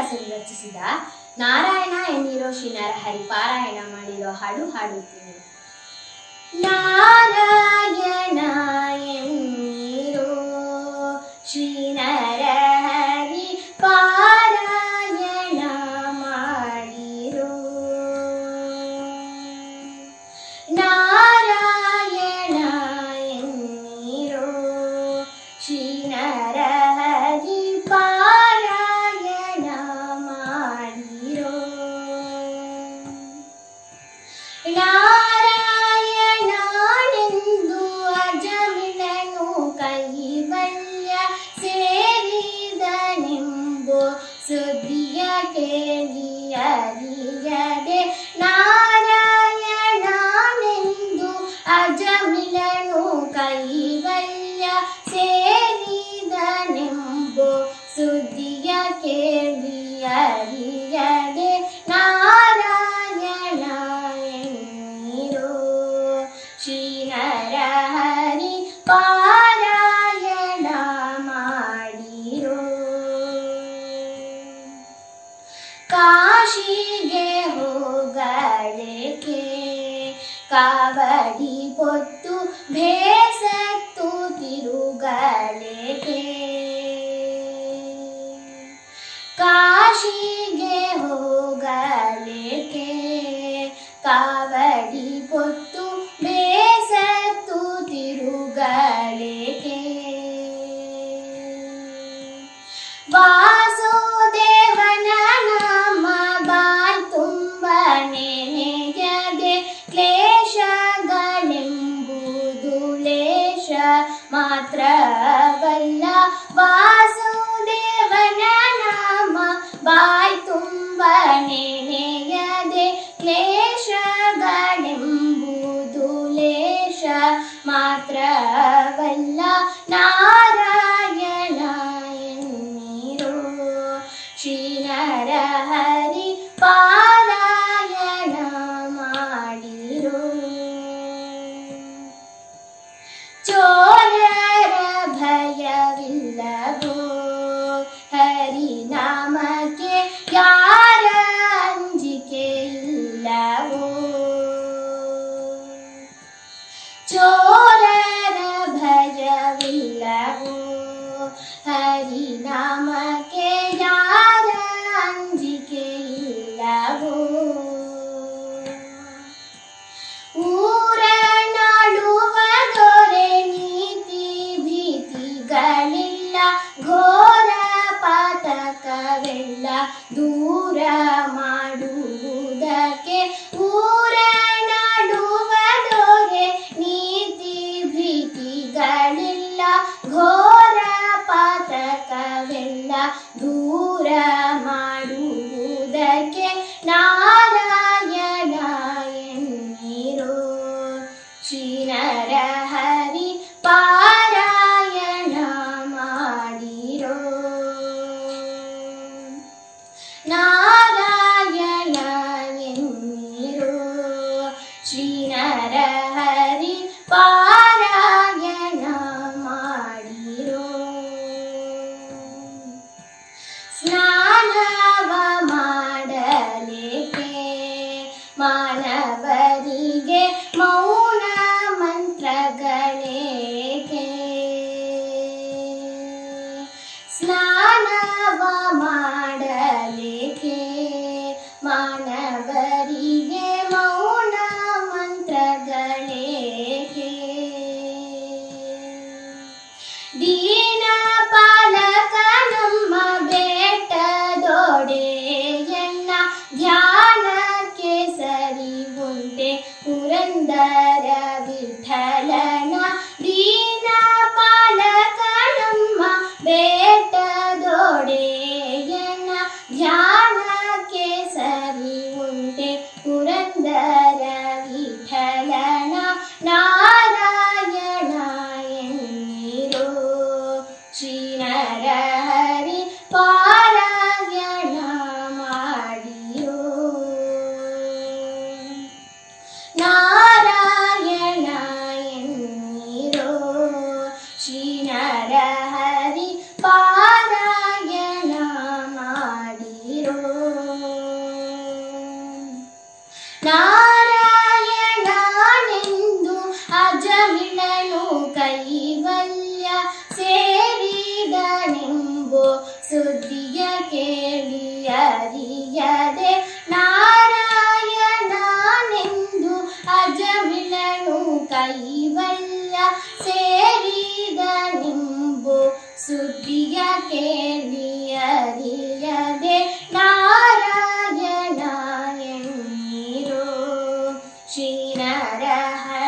ಕಾಳಿದಾಸರು ರಚಿಸಿದ ನಾರಾಯಣ ಎನ್ನಿರೋ ಶ್ರೀ ನರಹರಿ ಪಾರಾಯಣ ಮಾಡಿರೋ ಹಾಡು ಹಾಡುತ್ತೀನಿ ನಾರಾಯಣ ಎನ್ನಿರೋ ಶ್ರೀ ನರಹರಿ ಪಾರಾಯಣ ಮಾಡಿರೋ ನಾರಾಯಣ ಎನ್ನಿರೋ ಶ್ರೀ ನರಹರಿ ಪಾರಾಯಣ ಮಾಡಿರೋ ನಾರಾಯಣನೆಂದು ಅಜಮಿಳನು ಕೈವಲ್ಯ ಸೇರಿದನೆಂಬು ಸುದ್ದಿಯ ಕೇಳಿ ಅರಿಯದೆ ನಾರಾಯಣನೆಂದು ಅಜಮಿಳನು ಕೈವಲ್ಯ ಸೇರಿದನೆಂಬು ಸುದ್ದಿಯ ಕೇಳಿ ಅರಿಯದೆ ನಾರಾಯಣ ಎನ್ನಿರೋ ಶ್ರೀ ನರಹರಿ ಪಾರಾಯಣ ಮಾಡಿರೋ ಕಾಶಿಗೆ ಹೋಗಲಿಕ್ಕೆ ಕಾವಡಿ ಪೊತ್ತು ಭೇಸತ್ತು ತಿರುಗಲಿಕ್ಕೆ ಕಾಶಿಗೆ ಹೋಗಲಿಕ್ಕೆ ಕಾವಡಿ ಪೊತ್ತು ಬೇಸತ್ತು ತಿರುಗಲಿಕ್ಕೆ ವಾಸುದೇವನ ನಾಮ ಬಾಯ್ ತುಂಬ ನೆನೆಯದೆ ಕ್ಲೇಶಗಳೆಂಬುದು ಲೇಷ ಮಾತ್ರವಲ್ಲ ವಾಸುದೇವನ ನಾಮ ಬಾಯ್ ತುಂಬ ನೆನೆಯದೆ ಕ್ಲೇಶಗಳೆಂಬುದು ಲೇಷ ಮಾತ್ರವಲ್ಲ ನಾರಾಯಣ ಎನ್ನಿರೋ ಶ್ರೀ ನರಹರಿ ಪಾರಾಯಣ ಮಾಡಿರೋ ಚೋರರ ಭಯವಿಲ್ಲವೋ ಹರಿನಾಮಕ್ಕೆ ಯಾರ ಅಂಜಿಕೆ ಇಲ್ಲವೋ ಚೋರರ ಭಯವಿಲ್ಲವೋ ಹರಿನಾಮಕ್ಕೆ ಯಾರ ಅಂಜಿಕೆ ಇಲ್ಲವೋ ಊರ ನಾಡುವ ದೊರೆ ನೀತಿ ಭೀತಿಗಳಿಲ್ಲ ಘೋರ ಪಾತಕವೆಲ್ಲ ದೂರ ಮಾಡುವುದಕ್ಕೆ ಊರ ನಾಡುವ ದೊರೆ ನೀತಿ ಭೀತಿಗಳಿಲ್ಲ ಘೋರ ಪಾತಕವೆಲ್ಲ ದೂರ ಮಾಡುವುದಕ್ಕೆ ನಾರಾಯಣ ಎನ್ನಿರೋ ಶ್ರೀ ನರಹರಿ ಪಾರಾಯಣ ಮಾಡಿರೋ ನಾರಾಯಣ ಎನ್ನಿರೋ ಶ್ರೀ ನರಹರಿ ಪಾರಾಯಣ ಮಾಡಿರೋ ಸ್ನಾನವ ಮಾಡಲಿಕ್ಕೆ ಮಾನವರಿಗೆ ಮೌನ ಮಂತ್ರಗಳೇಕೆ ಸ್ನಾನವ ಮಾಡಲಿಕ್ಕೆ ಮಾನವರಿಗೆ ಮೌನ ಮಂತ್ರಗಳೇಕೆ ದೀನ ಪಾಲಕ ನಮ್ಮ ಬೆಟ್ಟದೊಡೆಯನ್ನ ಧ್ಯಾನಕ್ಕೆ ಸರಿ ಉಂಟೆ ಪುರಂದರ ವಿಠಲನ ದೀನ ಪಾಲಕ ನಮ್ಮ ಬೆಟ್ಟದೊಡೆಯನ್ನ ಧ್ಯಾನಕ್ಕೆ ಸರಿ ಉಂಟೆ ಪುರಂದರ ವಿಠಲನ ನಾರಾಯಣ ಎನ್ನಿರೋ ಶ್ರೀ ನರಹರಿ ಪಾರಾಯಣ ಮಾಡಿರೋ ನಾರಾಯಣ ಎನ್ನಿರೋ ಕೈವಲ್ಯ ಸೇರಿದ ನಿಂಬು ಸುದ್ದಿಯ ಕೇಳಿಯರಿಯದೆ ನಾರಾಯಣ ಎನ್ನೀರೋ ಶ್ರೀನರ